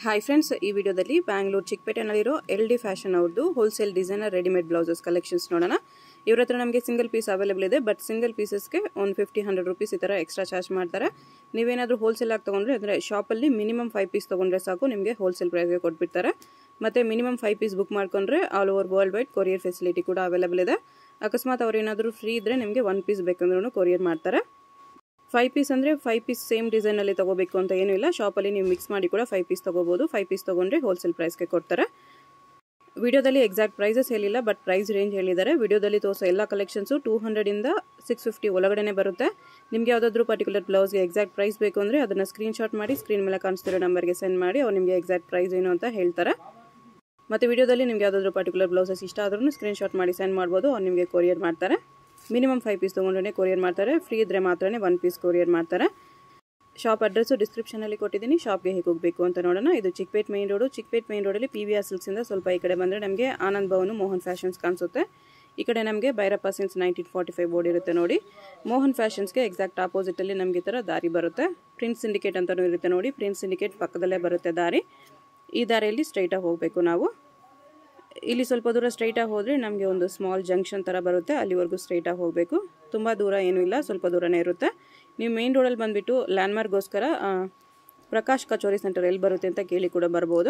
Hi friends ಈ ವಿಡಿಯೋದಲ್ಲಿ ಬ್ಯಾಂಗ್ಳೂರು ಚಿಕ್ಕಪೇಟೆನಲ್ಲಿರೋ ಎಲ್ ಡಿ ಫ್ಯಾಷನ್ ಅವ್ರದ್ದು wholesale designer readymade blouses collections ನೋಡೋಣ ಇವ್ರ ಹತ್ರ ನಮಗೆ ಸಿಂಗಲ್ ಪೀಸ್ ಅವೈಲೇಬಲ್ ಇದೆ ಬಟ್ ಸಿಂಗಲ್ ಪೀಸಸ್ಗೆ ಒಂದು ಫಿಫ್ಟಿ ಹಂಡ್ರೆಡ್ ರುಪೀಸ್ ಈ ಥರ ಎಕ್ಸ್ಟ್ರಾ ಚಾರ್ಜ್ ಮಾಡ್ತಾರೆ ನೀವೇನಾದರೂ ಹೋಲ್ಸೇಲ್ ಆಗಿ ತೊಗೊಂಡ್ರೆ ಅಂದರೆ ಶಾಪಲ್ಲಿ ಮಿನಿಮಮ್ ಫೈವ್ ಪೀಸ್ ತೊಗೊಂಡ್ರೆ ಸಾಕು ನಿಮಗೆ ಹೋಲ್ಸೇಲ್ ಪ್ರೈಸ್ಗೆ ಕೊಟ್ಬಿಡ್ತಾರೆ ಮತ್ತು ಮಿನಿಮಮ್ ಫೈವ್ ಪೀಸ್ ಬುಕ್ ಮಾಡ್ಕೊಂಡ್ರೆ all over world wide courier facility ಕೂಡ ಅವೈಲೇಬಲ್ ಇದೆ ಅಕಸ್ಮಾತ್ ಅವ್ರು ಏನಾದರೂ ಫ್ರೀ ಇದ್ದರೆ ನಿಮಗೆ ಒನ್ ಪೀಸ್ ಬೇಕಂದ್ರೂ ಕೊರಿಯರ್ ಮಾಡ್ತಾರೆ ಫೈವ್ ಪೀಸ್ ಅಂದರೆ ಫೈವ್ ಪೀಸ್ ಸೇಮ್ ಡಿಸೈನಲ್ಲಿ ತೊಗೋಬೇಕು ಅಂತ ಏನೂ ಇಲ್ಲ ಶಾಪಲ್ಲಿ ನೀವು ಮಿಕ್ಸ್ ಮಾಡಿ ಕೂಡ ಫೈವ್ ಪೀಸ್ ತೊಗೋಬೋದು ಫೈವ್ ಪೀಸ್ ತೊಗೊಂಡ್ರೆ ಹೋಲ್ಸೇಲ್ ಪ್ರೈಸ್ಗೆ ಕೊಡ್ತಾರೆ ವಿಡಿಯೋದಲ್ಲಿ ಎಕ್ಸಾಕ್ಟ್ ಪ್ರೈಸಸ್ ಹೇಳಿಲ್ಲ ಬಟ್ ಪ್ರೈಸ್ ರೇಂಜ್ ಹೇಳಿದ್ದಾರೆ ವಿಡಿಯೋದಲ್ಲಿ ತೋರಿಸೋ ಎಲ್ಲ ಕಲೆಕ್ಷನ್ಸು ಟೂ ಹಂಡ್ರೆಡಿಂದ ಸಿಕ್ಸ್ ಫಿಫ್ಟಿ ಒಳಗಡೆ ಬರುತ್ತೆ ನಿಮಗೆ ಯಾವುದಾದ್ರೂ ಪರ್ಟಿಕ್ಯುಲರ್ ಬ್ಲೌಸ್ಗೆ ಎಕ್ಸಾಕ್ಟ್ ಪ್ರೈಸ್ ಬೇಕು ಅಂದರೆ ಅದನ್ನು ಸ್ಕ್ರೀನ್ಶಾಟ್ ಮಾಡಿ ಸ್ಕ್ರೀನ್ ಮೇಲೆ ಕಾಣಿಸ್ತಿರೋ ನಂಬರ್ಗೆ ಸೆಂಡ್ ಮಾಡಿ ಅವ್ರು ನಿಮಗೆ ಎಕ್ಸಾಕ್ಟ್ ಪ್ರೈಸ್ ಏನು ಅಂತ ಹೇಳ್ತಾರೆ ಮತ್ತು ವಿಡಿಯೋದಲ್ಲಿ ನಿಮಗೆ ಯಾವುದಾದ್ರೂ ಪರ್ಟಿಕ್ಯುಲರ್ ಬ್ಲೌಸಸ್ ಇಷ್ಟ ಆದ್ರೂ ಸ್ಕ್ರೀನ್ಶಾಟ್ ಮಾಡಿ ಸೆಂಡ್ ಮಾಡ್ಬೋದು ಅವ್ರು ನಿಮಗೆ ಕೊರಿಯರ್ ಮಾಡ್ತಾರೆ ಮಿನಿಮಮ್ ಫೈವ್ ಪೀಸ್ ತೊಗೊಂಡ್ರೆ ಕೊರಿಯರ್ ಮಾಡ್ತಾರೆ ಫ್ರೀ ಇದ್ದರೆ ಮಾತ್ರನೇ ಒನ್ ಪೀಸ್ ಕೊರಿಯರ್ ಮಾಡ್ತಾರೆ ಶಾಪ್ ಅಡ್ರೆಸ್ಸು ಡಿಸ್ಕ್ರಿಪ್ಷನಲ್ಲಿ ಕೊಟ್ಟಿದ್ದೀನಿ ಶಾಪ್ಗೆ ಹೇಗೆ ಹೋಗಬೇಕು ಅಂತ ನೋಡೋಣ ಇದು Chickpet main road Chickpet main ರೋಡಲ್ಲಿ ಪಿ ವಿ ಆರ್ ಸಿಲ್ಕ್ಸಿಂದ ಸ್ವಲ್ಪ ಈ ಕಡೆ ಬಂದರೆ ನಮಗೆ ಆನಂದ್ ಭವನು ಮೋಹನ್ ಫ್ಯಾಷನ್ಸ್ ಕಾಣಿಸುತ್ತೆ ಈ ಕಡೆ ನಮಗೆ Bhyrappa since nineteen forty five board ಇರುತ್ತೆ ನೋಡಿ ಮೋಹನ್ ಫ್ಯಾಷನ್ಸ್ಗೆ ಎಕ್ಸಾಕ್ಟ್ ಆಪೋಸಿಟಲ್ಲಿ ನಮಗೆ ಈ ಥರ ದಾರಿ ಬರುತ್ತೆ ಪ್ರಿನ್ಸ್ ಸಿಂಡಿಕೇಟ್ ಅಂತಲೂ ಇರುತ್ತೆ ನೋಡಿ ಪ್ರಿನ್ಸ್ ಸಿಂಡಿಕೇಟ್ ಪಕ್ಕದಲ್ಲೇ ಬರುತ್ತೆ ದಾರಿ ಈ ದಾರಿಯಲ್ಲಿ ಸ್ಟ್ರೈಟಾಗಿ ಹೋಗಬೇಕು ನಾವು ಇಲ್ಲಿ ಸ್ವಲ್ಪ ದೂರ ಸ್ಟ್ರೈಟಾಗಿ ಹೋದರೆ ನಮಗೆ ಒಂದು ಸ್ಮಾಲ್ ಜಂಕ್ಷನ್ ಥರ ಬರುತ್ತೆ ಅಲ್ಲಿವರೆಗೂ ಸ್ಟ್ರೈಟಾಗಿ ಹೋಗಬೇಕು ತುಂಬ ದೂರ ಏನೂ ಇಲ್ಲ ಸ್ವಲ್ಪ ದೂರನೇ ಇರುತ್ತೆ ನೀವು ಮೇನ್ ರೋಡಲ್ಲಿ ಬಂದುಬಿಟ್ಟು ಲ್ಯಾಂಡ್ಮಾರ್ಕ್ಗೋಸ್ಕರ ಪ್ರಕಾಶ್ ಕಚೋರಿ ಸೆಂಟರ್ ಎಲ್ಲಿ ಬರುತ್ತೆ ಅಂತ ಕೇಳಿ ಕೂಡ ಬರ್ಬೋದು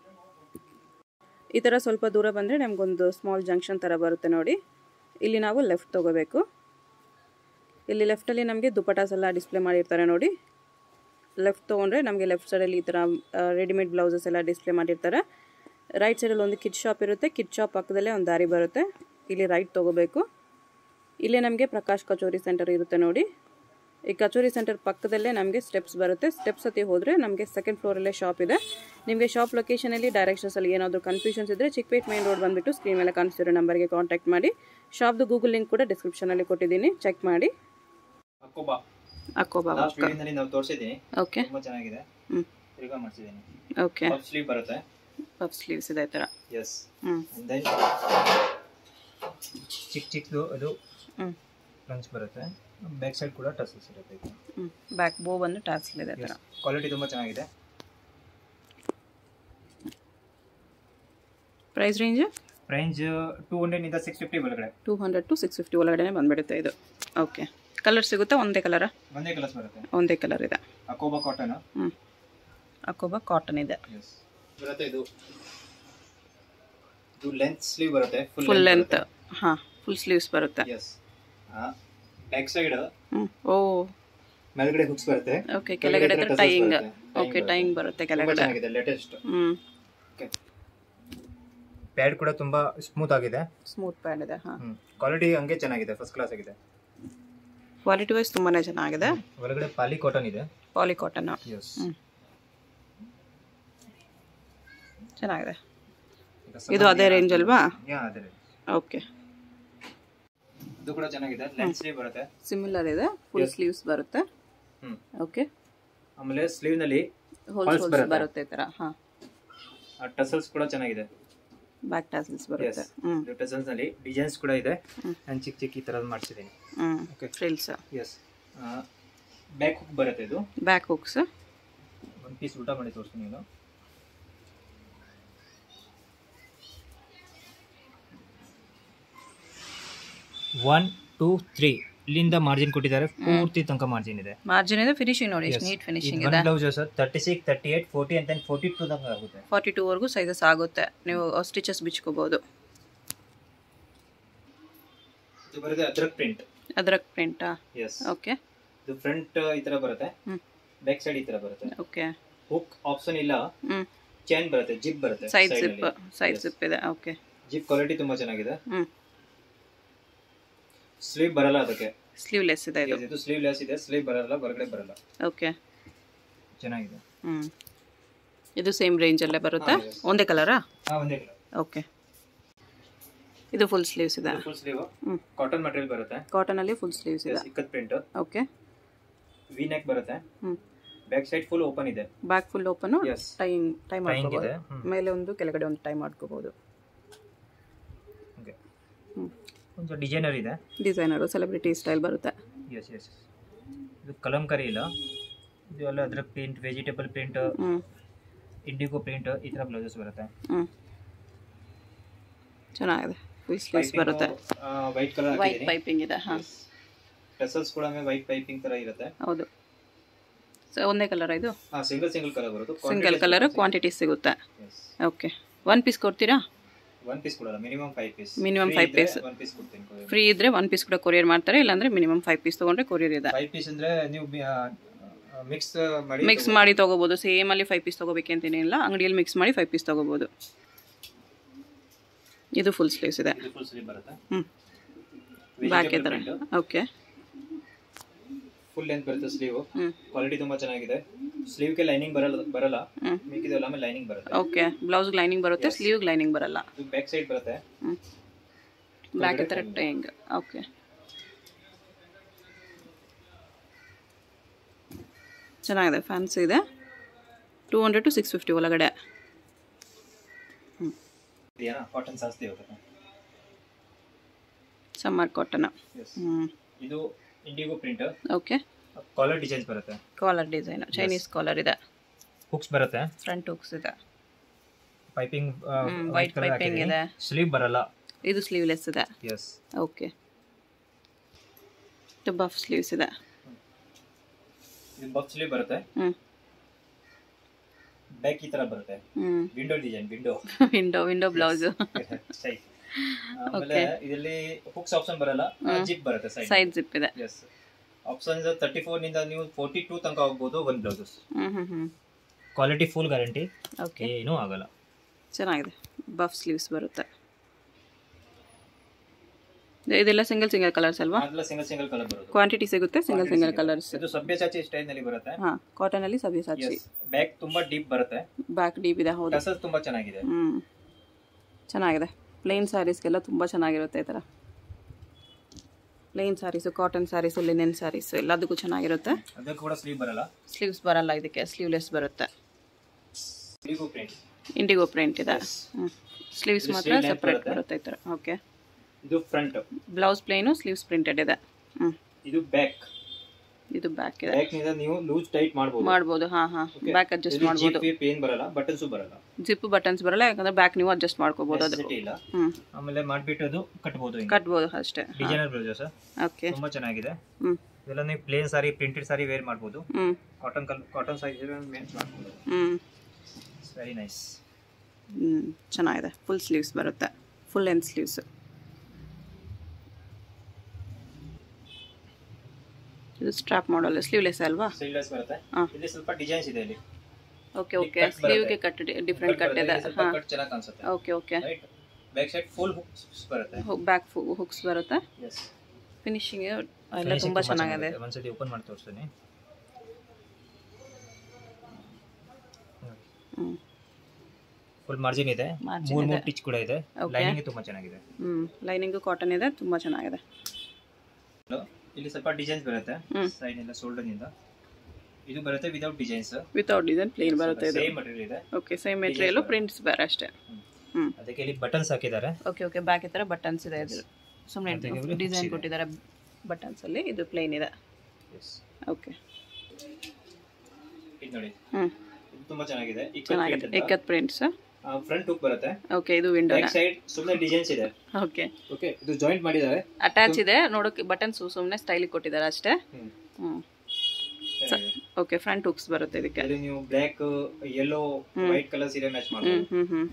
ಈ ಥರ ಸ್ವಲ್ಪ ದೂರ ಬಂದರೆ ನಮಗೊಂದು ಸ್ಮಾಲ್ ಜಂಕ್ಷನ್ ಥರ ಬರುತ್ತೆ ನೋಡಿ ಇಲ್ಲಿ ನಾವು ಲೆಫ್ಟ್ ತೊಗೋಬೇಕು ಇಲ್ಲಿ ಲೆಫ್ಟಲ್ಲಿ ನಮಗೆ ದುಪಟಾಸ್ ಎಲ್ಲ ಡಿಸ್ಪ್ಲೇ ಮಾಡಿರ್ತಾರೆ ನೋಡಿ ಲೆಫ್ಟ್ ತೊಗೊಂಡ್ರೆ ನಮಗೆ ಲೆಫ್ಟ್ ಸೈಡಲ್ಲಿ ಈ ಥರ ರೆಡಿಮೇಡ್ ಬ್ಲೌಸಸ್ ಎಲ್ಲ ಡಿಸ್ಪ್ಲೇ ಮಾಡಿರ್ತಾರೆ ರೈಟ್ ಸೈಡಲ್ಲಿ ಒಂದು ಕಿಟ್ ಶಾಪ್ ಇರುತ್ತೆ ಕಿಟ್ ಶಾಪ್ ಪಕ್ಕದಲ್ಲೇ ಒಂದು ದಾರಿ ಬರುತ್ತೆ ಇಲ್ಲಿ ರೈಟ್ ತೊಗೋಬೇಕು ಇಲ್ಲೇ ನಮಗೆ ಪ್ರಕಾಶ್ ಕಚೋರಿ ಸೆಂಟರ್ ಇರುತ್ತೆ ನೋಡಿ ಈ ಕಚೋರಿ ಸೆಂಟರ್ ಪಕ್ಕದಲ್ಲೇ ನಮಗೆ ಸ್ಟೆಪ್ಸ್ ಬರುತ್ತೆ ಸ್ಟೆಪ್ಸ್ ಹತ್ತಿ ಹೋದರೆ ನಮಗೆ ಸೆಕೆಂಡ್ ಫ್ಲೋರಲ್ಲೇ ಶಾಪ್ ಇದೆ ನಿಮಗೆ ಶಾಪ್ ಲೊಕೇಶನಲ್ಲಿ ಡೈರೆಕ್ಷನ್ಸಲ್ಲಿ ಏನಾದರೂ ಕನ್ಫ್ಯೂಷನ್ಸ್ ಇದ್ದರೆ ಚಿಕ್ಕಪೇಟ್ ಮೈನ್ ರೋಡ್ ಬಂದುಬಿಟ್ಟು ಸ್ಕ್ರೀನ್ ಮೇಲೆ ಕಾಣಿಸ್ತಿರೋ ನಂಬರ್ಗೆ ಕಾಂಟ್ಯಾಕ್ಟ್ ಮಾಡಿ ಶಾಪ್ದು ಗೂಗಲ್ ಲಿಂಕ್ ಕೂಡ ಡಿಸ್ಕ್ರಿಪ್ಷನಲ್ಲಿ ಕೊಟ್ಟಿದ್ದೀನಿ ಚೆಕ್ ಮಾಡಿ ಅಕ್ಕೋಬಾ ಅಕ್ಕೋಬಾ ಲಾಸ್ಟ್ ವಿಡಿಯೋದಲ್ಲಿ ನಾವು ತೋರಿಸಿದ್ದೀನಿ ಓಕೆ ತುಂಬಾ ಚೆನ್ನಾಗಿದೆ ಹ್ಞೂ ತಿರ್ಗಾ ಮಾಡಿಸಿದ್ದೀನಿ ಓಕೆ ಪಫ್ ಸ್ಲೀವ್ ಬರುತ್ತೆ ಪಫ್ ಸ್ಲೀವ್ಸ್ ಇದೆ ಈ ಥರ ಎಸ್ ಹ್ಞೂ ದೆನ್ ಚಿಕ್ಕ ಚಿಕ್ಕದು ಅದು ಹ್ಞೂ ಲಂಚ್ ಬರುತ್ತೆ ಬ್ಯಾಕ್ ಸೈಡ್ ಕೂಡ ಟಸಲ್ಸ್ ಇರುತ್ತೆ ಹ್ಞೂ ಬ್ಯಾಕ್ ಬೋ ಬಂದು ಟಾಸ್ಲ್ ಇದೆ ಈ ಥರ ಕ್ವಾಲಿಟಿ ತುಂಬಾ ಚೆನ್ನಾಗಿದೆ price range price two hundred ಇಂದ ಸಿಕ್ಸ್ ಫಿಫ್ಟಿ ಒಳಗಡೆ two hundred to six fifty ಒಳಗಡೆ ಬಂದುಬಿಡುತ್ತೆ ಇದು ಓಕೆ ಕಲರ್ ಸಿಗುತ್ತಾ ಒಂದೇ ಕಲರಾ ಒಂದೇ ಕಲರ್ಸ್ ಬರುತ್ತೆ ಒಂದೇ ಕಲರ್ ಇದೆ ಅಕೋಬಾ ಕಾಟನ್ ಹ್ಞೂ ಅಕ್ಕೋಬಾ ಕಾಟನ್ ಇದೆ ಎಸ್ ಬರುತ್ತೆ ಇದು ಇದು ಲೆಂತ್ ಸ್ಲೀವ್ ಬರುತ್ತೆ ಫುಲ್ ಲೆಂತ್ ಹಾಂ ಫುಲ್ ಸ್ಲೀವ್ಸ್ ಬರುತ್ತೆ ಎಸ್ ಬ್ಯಾಕ್ ಸೈಡ್ ಹ್ಞೂ ಓ ಮೇಲ್ಗಡೆ ಹುಕ್ಸ್ ಬರುತ್ತೆ ಓಕೆ ಕೆಳಗಡೆ ಕೆಳಗಡೆ tassels ಟೈಯಿಂಗ್ ಬರುತ್ತೆ. Tying ಓಕೆ ಬರುತ್ತೆ. ಟೈಯಿಂಗ್ ಬರುತ್ತೆ ತುಂಬಾ ಕೆಳಗಡೆ ಚೆನ್ನಾಗಿದೆ ಲೇಟೆಸ್ಟ್ ಹ್ಞೂ ಪ್ಯಾಡ್ ಕೂಡ ತುಂಬಾ ಸ್ಮೂತ್ ಆಗಿದೆ ಸ್ಮೂತ್ ಪ್ಯಾಡ್ ಇದೆ ಹಾಂ ಕ್ವಾಲಿಟಿ ಹಂಗೆ ಚೆನ್ನಾಗಿದೆ ಫಸ್ಟ್ ಕ್ಲಾಸ್ ಆಗಿದೆ ಕ್ವಾಲಿಟಿ ವೈಸ್ ತುಂಬಾ ಚೆನ್ನಾಗಿದೆ ಒಳಗಡೆ ಪಾಲಿ ಕಾಟನ್ ಇದೆ ಪಾಲಿ ಕಾಟನ್ ಎಸ್ ಹ್ಞೂ ಚೆನ್ನಾಗಿದೆ ಇದು ಅದೇ ರೇಂಜ್ ಅಲ್ವಾ ಅದೇ range. ಓಕೆ ಇದು ಕೂಡ ಚೆನ್ನಾಗಿದೆ ಲೆಂತ್ ಸ್ಲೀವ್ ಬರುತ್ತೆ ಸಿಮಿಲರ್ ಇದೆ ಫುಲ್ Yes. ಸ್ಲೀವ್ಸ್ ಬರುತ್ತೆ ಹ್ಮ್ ಓಕೆ ಆಮೇಲೆ ಸ್ಲೀವ್ ನಲ್ಲಿ ಹೋಲ್ಸ್ Holes ಹೋಲ್ಸ್ ಬರುತ್ತೆ. ಬರುತ್ತೆ ಈ ಥರ ಹಾಂ ಟಸಲ್ಸ್ ಕೂಡ ಚೆನ್ನಾಗಿದೆ ಬ್ಯಾಕ್ ಟಾಸಲ್ಸ್ ಬರುತ್ತೆ Yes. ಹ್ಞೂ ಇದು ಟಸಲ್ಸ್ ನಲ್ಲಿ ಡಿಸೈನ್ಸ್ ಕೂಡ ಇದೆ ಹ್ಮ್. ನಾನು ಚಿಕ್ಕ ಚಿಕ್ಕ ಈ ತರದ್ ಮಾಡಿಸಿದ್ದೀನಿ ಹ್ಞೂ Okay. Frills yes back hook ಬರುತ್ತೆ ಇದು ಬ್ಯಾಕ್ ಹುಕ್ಸ್ ಒಂದು ಪೀಸ್ ಊಟ ಮಾಡಿ ತೋರಿಸ್ತೀನಿ ಇದು ಒನ್ ಟೂ ತ್ರೀ ಇಲ್ಲಿಂದ ಮಾರ್ಜಿನ್ ಕೊಟ್ಟಿದ್ದಾರೆ ಪೂರ್ತಿ ತನಕ ಮಾರ್ಜಿನ್ ಇದೆ ಮಾರ್ಜಿನ್ ಇದೆ ಫಿನಿಶಿಂಗ್ ನೋಡಿ ಎಷ್ಟು ನೀಟ್ ಫಿನಿಶಿಂಗ್ ಇದೆ blouse sir thirty six thirty eight forty ಅಂತ ಫೋರ್ಟಿ ಟೂ ತನಕ ಆಗುತ್ತೆ ಫಾರ್ಟಿ ಟೂವರೆಗೂ ಸೈಜಸ್ ಆಗುತ್ತೆ ನೀವು ಸ್ಟಿಚಸ್ ಬಿಚ್ಕೋಬೋದು ಇದು ಬರುತ್ತೆ ಅದ್ರಕ್ ಪ್ರಿಂಟ್ ಅದ್ರಕ್ ಪ್ರಿಂಟಾ ಎಸ್ ಓಕೆ ಇದು ಫ್ರಂಟ್ ಈ ತರ ಬರುತ್ತೆ ಹ್ಞೂ ಬ್ಯಾಕ್ ಸೈಡ್ ಈ ತರ ಬರುತ್ತೆ ಓಕೆ ಹುಕ್ ಆಪ್ಷನ್ ಇಲ್ಲ ಹ್ಞೂ ಚೈನ್ ಬರುತ್ತೆ ಜಿಪ್ ಬರುತ್ತೆ ಸೈಡ್ ಜಿಪ್ ಸೈಡ್ ಜಿಪ್ ಇದೆ ಓಕೆ ಜಿಪ್ ಕ್ವಾಲಿಟಿ ತುಂಬಾ ಚೆನ್ನಾಗಿದೆ ಹ್ಞೂ ಸ್ಲೀವ್ ಬರಲ್ಲ ಅದಕ್ಕೆ ಸ್ಲೀವ್ಲೆಸ್ ಇದೆ ಇದು ಇದು ಸ್ಲೀವ್ ಲೆಸ್ ಇದೆ ಸ್ಲೀವ್ ಬರಲ್ಲ ಹೊರಗಡೆ ಬರಲ್ಲ ಓಕೆ ಚೆನ್ನಾಗಿದೆ ಹ್ಞೂ ಇದು ಸೇಮ್ ರೇಂಜಲ್ಲೇ ಬರುತ್ತೆ ಹಾ, yes. ಒಂದೇ ಕಲರಾ ಹಾ ಒಂದೇ ಕಲರ್ ಓಕೆ ಇದು ಫುಲ್ ಸ್ಲೀವ್ಸ್ ಇದೆ ಫುಲ್ ಸ್ಲೀವ್ ಹ್ಞೂ ಕಾಟನ್ ಮಟೀರಿಯಲ್ ಬರುತ್ತೆ ಕಾಟನಲ್ಲಿ ಫುಲ್ ಸ್ಲೀವ್ಸ್ ಇದೆ ikat print okay V neck ಬರುತ್ತೆ ಹ್ಞೂ ಬ್ಯಾಕ್ ಸೈಡ್ ಫುಲ್ ಓಪನ್ ಇದೆ back full open yes time tie Tying ಮಾಡ್ಕೋಬೋದು ಇದೆ, ಹ್ಮ್. ಮೇಲೆ ಒಂದು ಕೆಳಗಡೆ ಒಂದು ಟೈ ಮಾಡ್ಕೋಬೋದು ಓಕೆ ಹ್ಞೂ ಒಂದು ಡಿಸೈನರ್ ಇದೆ ಡಿಸೈನರು ಸೆಲೆಬ್ರಿಟಿ ಸ್ಟೈಲ್ ಬರುತ್ತೆ ಎಸ್ ಎಸ್ ಇದು ಕಲಂಕರಿ ಇಲ್ಲ ಇದು ಎಲ್ಲ ಅದ್ರ ಪ್ರಿಂಟ್ ವೆಜಿಟೇಬಲ್ ಪ್ರಿಂಟ್ ಹ್ಞೂ ಇಂಡಿಗೋ ಪ್ರಿಂಟ್ ಈ ತರ ಬ್ಲೌಸಸ್ ಬರುತ್ತೆ ಹ್ಞೂ ಚೆನ್ನಾಗಿದೆ ಫುಲ್ ಸ್ಲೀವ್ಸ್ ಬರುತ್ತೆ ವೈಟ್ ಕಲರ್ ವೈಟ್ ಪೈಪಿಂಗ್ ಇದೆ ಹಾಂ ಟೆಸಲ್ಸ್ ಕೂಡ ವೈಟ್ ಪೈಪಿಂಗ್ ತರ ಇರುತ್ತೆ ಹೌದು ಸೊ ಒಂದೇ ಕಲರ್ ಇದು ಸಿಂಗಲ್ ಸಿಂಗಲ್ ಕಲರ್ ಬರುತ್ತೆ ಸಿಂಗಲ್ ಕಲರ್ ಕ್ವಾಂಟಿಟಿ ಸಿಗುತ್ತೆ ಓಕೆ ಒನ್ ಪೀಸ್ ಕೊಡ್ತೀರಾ ಒನ್ ಪೀಸ್ ಕೊಡಲ್ಲ minimum five piece Minimum five piece. One piece ಕೊಡ್ತೀನಿ ಫ್ರೀ ಇದ್ರೆ ಒನ್ ಪೀಸ್ ಕೂಡ ಕೊರಿಯರ್ ಮಾಡ್ತಾರೆ ಇಲ್ಲಾಂದ್ರೆ ಮಿನಿಮಮ್ ಫೈವ್ ಪೀಸ್ ತೊಗೊಂಡ್ರೆ ಕೊರಿಯರ್ ಇದೆ ಫೈವ್ ಪೀಸ್ ಅಂದ್ರೆ ನೀವು ಮಿಕ್ಸ್ ಮಾಡಿ ಮಿಕ್ಸ್ ಮಾಡಿ ತೊಗೋಬೋದು ಸೇಮ್ ಅಲ್ಲಿ ಫೈವ್ ಪೀಸ್ ತೊಗೋಬೇಕಂತೇನಿಲ್ಲ ಅಂಗಡಿಯಲ್ಲಿ ಮಿಕ್ಸ್ ಮಾಡಿ ಫೈವ್ ಪೀಸ್ ತೊಗೋಬೋದು ಇದು ಫುಲ್ ಸ್ಲೀವ್ಸ್ ಇದೆ ಫುಲ್ ಸ್ಲೀವ್ ಬರುತ್ತೆ ಹ್ಞೂ ಬ್ಯಾಕ್ ಈ ಥರ ಓಕೆ ಫುಲ್ ಲೆಂತ್ ಬರುತ್ತೆ ಸ್ಲೀವ್ ಹ್ಞೂ ಕ್ವಾಲಿಟಿ ತುಂಬಾ ಚೆನ್ನಾಗಿದೆ ಸ್ಲೀವ್ಗೆ ಲೈನಿಂಗ್ ಬರಲ್ಲ ಬರಲ್ಲ ಹ್ಞೂ ಮಿಕ್ಕಿದೆಲ್ಲ ಆಮೇಲೆ ಲೈನಿಂಗ್ ಬರುತ್ತೆ ಓಕೆ ಬ್ಲೌಸ್ಗೆ ಲೈನಿಂಗ್ ಬರುತ್ತೆ ಸ್ಲೀವ್ಗೆ ಲೈನಿಂಗ್ ಬರಲ್ಲ ಇದು ಬ್ಯಾಕ್ ಸೈಡ್ ಬರುತ್ತೆ ಹ್ಞೂ ಬ್ಯಾಕ್ ಈ ಥರ ಟೈಂಗ್ ಓಕೆ ಚೆನ್ನಾಗಿದೆ ಫ್ಯಾನ್ಸಿ ಇದೆ two hundred to six fifty ಒಳಗಡೆ ಇದೆಯಾ ಕಾಟನ್ ಜಾಸ್ತಿ ಹೋಗುತ್ತೆ ಸಮ್ಮರ್ ಕಾಟನ್ ಹ್ಞೂ ಇದು indigo print okay collar designs ಬರುತ್ತೆ ಕಾಲರ್ ಡಿಸೈನ್ ಚೈನೀಸ್ ಕಾಲರ್ ಇದೆ ಹುಕ್ಸ್ ಬರುತ್ತೆ ಫ್ರಂಟ್ ಹುಕ್ಸ್ ಇದೆ ಪೈಪಿಂಗ್ white piping ಇದೆ. ಸ್ಲೀವ್ ಬರಲ್ಲ ಇದು ಸ್ಲೀವ್ಲೆಸ್ ಇದೆ ಎಸ್ ಓಕೆ ಇದು ಬಫ್ ಸ್ಲೀವ್ಸ್ ಇದೆ ಇದು ಬಫ್ ಸ್ಲೀವ್ ಬರುತ್ತೆ ಹ್ಞೂ ಬ್ಯಾಕ್ ಈ ತರ ಬರುತ್ತೆ ಹ್ಞೂ window design window window window blouse side ಆಮೇಲೆ ಇದರಲ್ಲಿ ಹುಕ್ಸ್ ಆಪ್ಷನ್ ಬರಲ್ಲ ಜಿಪ್ ಬರುತ್ತೆ ಸೈಡ್ ಸೈಡ್ ಜಿಪ್ ಇದೆ ಎಸ್ ಆಪ್ಷನ್ ತರ್ಟಿ ಫೋರ್ ನಿಂದ ನೀವು ಫೋರ್ಟಿ ಟೂ ತನಕ ಹೋಗ್ಬೋದು ಒಂದು ಬ್ಲೌಸಸ್ ಹ್ಞೂ ಹ್ಞೂ ಹ್ಞೂ ಕ್ವಾಲಿಟಿ ಫುಲ್ ಗ್ಯಾರಂಟಿ ಓಕೆ ಏನೂ ಆಗಲ್ಲ ಚೆನ್ನಾಗಿದೆ ಬಫ್ ಸ್ಲೀವ್ಸ್ ಬರುತ್ತೆ ಇದು- ಇದೆಲ್ಲ ಸಿಂಗಲ್ ಸಿಂಗಲ್ ಕಲರ್ಸ್ ಅಲ್ವಾ ಅದೆಲ್ಲ ಸಿಂಗಲ್ ಸಿಂಗಲ್ ಕಲರ್ ಬರೋದು ಕ್ವಾಂಟಿಟಿ ಸಿಗುತ್ತೆ ಸಿಂಗಲ್ ಸಿಂಗಲ್ ಕಲರ್ಸ್ ಇದು ಸಭ್ಯಚಾಚಿ ಸ್ಟೈಲ್ ನಲ್ಲಿ ಬರುತ್ತೆ ಹಾಂ ಕಾಟನಲ್ಲಿ ಸಬ್ಯಸಾಚಿ ಬ್ಯಾಕ್ ತುಂಬಾ ಡೀಪ್ ಬರುತ್ತೆ ಬ್ಯಾಕ್ ಡೀಪ್ ಇದೆ ಹೌದು ಕಸಸ್ ತುಂಬಾ ಚೆನ್ನಾಗಿದೆ ಹ್ಞೂ ಚೆನ್ನಾಗಿದೆ ಪ್ಲೇನ್ ಸ್ಯಾರೀಸ್ಗೆಲ್ಲ ತುಂಬ ಚೆನ್ನಾಗಿರುತ್ತೆ ಈ ಥರ plain saris cotton saris linen saris ಎಲ್ಲದಕ್ಕೂ ಚೆನ್ನಾಗಿರುತ್ತೆ ಅದಕ್ಕೆ ಕೂಡ ಸ್ಲೀವ್ ಬರಲ್ಲ ಸ್ಲೀವ್ಸ್ ಬರಲ್ಲ ಇದಕ್ಕೆ ಸ್ಲೀವ್ಲೆಸ್ ಬರುತ್ತೆ ಸ್ಲೀವ್ ಪ್ರಿಂಟ್ ಇಂಡಿಗೋ ಪ್ರಿಂಟ್ ಇದೆ ಹ್ಞೂ ಸ್ಲೀವ್ಸ್ ಇದು ಮಾತ್ರ sleeve length ಸಪ್ರೇಟ್ ಬರುತ್ತೆ. ಬರುತ್ತೆ ಈ ಥರ ಓಕೆ ಇದು front blouse plain sleeves printed ಇದೆ ಹ್ಞೂ ಇದು ಬ್ಯಾಕ್ ಇದು ಬ್ಯಾಕ್ ಇದೆ ಬ್ಯಾಕ್ ನಿಂದ ನೀವು ಲೂಸ್ ಟೈಟ್ ಮಾಡಬಹುದು ಮಾಡ್ಬೋದು ಹಾಂ ಹಾಂ ಬ್ಯಾಕ್ ಅಡ್ಜಸ್ಟ್ ಮಾಡ್ಬೋದು ಪೇನ್ ಬರಲ್ಲ ಬಟನ್ಸ್ ಬರಲ್ಲ ಜಿಪ್ ಬಟನ್ಸ್ ಬರಲ್ಲ ಯಾಕಂದ್ರೆ ಬ್ಯಾಕ್ ನೀವು ಅಡ್ಜಸ್ಟ್ ಮಾಡ್ಕೋಬೋದು ಅದು Necessity ಇಲ್ಲ ಹ್ಞೂ ಆಮೇಲೆ ಮಾಡ್ಬಿಟ್ಟು ಅದು ಕಟ್ಬೋದು ಹಿಂಗೆ ಕಟ್ಬೋದು ಅಷ್ಟೇ ಡಿಸೈನರ್ ಬ್ಲೌಸಸ್ ಓಕೆ ತುಂಬಾ ಚೆನ್ನಾಗಿದೆ ಹ್ಞೂ ಇದೆಲ್ಲ ನೀವು plain sari printed sari wear ಮಾಡ್ಬೋದು ಹ್ಞೂ ಕಾಟನ್ ಕಲ್ ಕಾಟನ್ ಸೈಜ್ ಮೇನ್ಸ್ ಮಾಡ್ಬೋದು ಹ್ಞೂ ವೆರಿ ನೈಸ್ ಹ್ಞೂ ಚೆನ್ನಾಗಿದೆ ಫುಲ್ ಸ್ಲೀವ್ಸ್ ಬರುತ್ತೆ ಫುಲ್ ಲೆಂತ್ ಸ್ಲೀವ್ಸ್ ಇದು ಸ್ಟ್ರಾಪ್ ಮಾಡಲ್ಲ ಸ್ಲೀವ್ಲೆಸ್ ಅಲ್ವಾ ಸ್ಲೀವ್ಲೆಸ್ ಬರುತ್ತೆ ಹಾ. ಇಲ್ಲಿ ಸ್ವಲ್ಪ ಡಿಸೈನ್ಸ್ ಇದೆ ಇಲ್ಲಿ ಓಕೆ ಓಕೆ ಸ್ಲೀವ್ಗೆ ಕಟ್ ಡಿಫ್ರೆಂಟ್ ಕಟ್ ಇದೆ ಸ್ವಲ್ಪ ಹಾಂ ಕಟ್ ಚೆನ್ನಾಗಿ ಕಾಣಿಸುತ್ತೆ okay okay right back side full hooks ಬರುತ್ತೆ ಬ್ಯಾಕ್ ಹುಕ್ಸ್ ಬರುತ್ತೆ ಎಸ್ ಫಿನಿಶಿಂಗ್ ಎಲ್ಲ ತುಂಬ ಚೆನ್ನಾಗಿದೆ ಒಂದ್ಸತಿ ಓಪನ್ ಮಾಡಿ ತೋರಿಸ್ತೀನಿ ಹ್ಞೂ ಫುಲ್ ಮಾರ್ಜಿನ್ ಇದೆ Margin ಮೂರ್ ಇದೆ. ಮೂರ್ ಟಿಚ್ ಕೂಡ ಇದೆ Okay. ಲೈನಿಂಗ್ ತುಂಬಾ ಚೆನ್ನಾಗಿದೆ ಹ್ಞೂ ಲೈನಿಂಗು ಕಾಟನ್ ಇದೆ ತುಂಬ ಚೆನ್ನಾಗಿದೆ ಇಲ್ಲಿ ಸ್ವಲ್ಪ ಡಿಸೈನ್ಸ್ ಬರುತ್ತೆ ಹ್ಮ್. ಸೈಡ್ ಎಲ್ಲ ಶೋಲ್ಡರ್ ನಿಂದ ಇದು ಬರುತ್ತೆ without designs without design plain ಬರುತ್ತೆ ಇದು ಸೇಮ್ ಮಟೀರಿಯಲ್ ಇದೆ ಓಕೆ ಸೇಮ್ ಮೆಟೀರಿಯಲು ಪ್ರಿಂಟ್ಸ್ ಬೇರೆ ಅಷ್ಟೇ ಹ್ಞೂ ಅದಕ್ಕೆ ಇಲ್ಲಿ ಬಟನ್ಸ್ ಹಾಕಿದ್ದಾರೆ ಓಕೆ ಓಕೆ ಬ್ಯಾಕ್ ಈ ಥರ ಬಟನ್ಸ್ ಇದೆ ಇದು ಸುಮ್ಮನೆ ಅದಕ್ಕೆ ಇವ್ರು ಡಿಸೈನ್ hooks ಇದೆ. ಕೊಟ್ಟಿದ್ದಾರೆ ಬಟನ್ಸಲ್ಲಿ ಇದು ಪ್ಲೇನ್ ಇದೆ Yes. ಓಕೆ ಇದು ನೋಡಿ ಹ್ಞೂ ಇದು ತುಂಬಾ ಚೆನ್ನಾಗಿದೆ ಚೆನ್ನಾಗಿದೆ ಇಕ್ಕತ್ ಪ್ರಿಂಟ್ಸ್ ಫ್ರಂಟ್ ಹುಕ್ ಬರುತ್ತೆ ಓಕೆ ಇದು ವಿಂಡೋ ಬ್ಯಾಕ್ ಸೈಡ್ ಸುಮ್ಮನೆ ಡಿಸೈನ್ಸ್ ಇದೆ ಓಕೆ ಓಕೆ ಇದು ಜಾಯಿಂಟ್ ಮಾಡಿದ್ದಾರೆ ಅಟ್ಯಾಚ್ ಇದೆ ನೋಡೋಕೆ ಬಟನ್ಸ್ ಸುಮ್ಮನೆ ಸ್ಟೈಲಿಗೆ ಕೊಟ್ಟಿದ್ದಾರೆ ಅಷ್ಟೇ ಹ್ಮ್. ಹ್ಞೂ ಚೆನ್ನಾಗಿದೆ. ಓಕೆ ಫ್ರಂಟ್ ಹುಕ್ಸ್ ಬರುತ್ತೆ ಇದಕ್ಕೆ ಅಲ್ಲಿ ನೀವು ಬ್ಲ್ಯಾಕ್ ಯೆಲ್ಲೋ ವೈಟ್ ಕಲರ್ ಸೀರೆ ಮ್ಯಾಚ್ ಹ್ಞೂ ಮಾಡ್ಬೋದು ಹ್ಞೂ ಹ್ಞೂ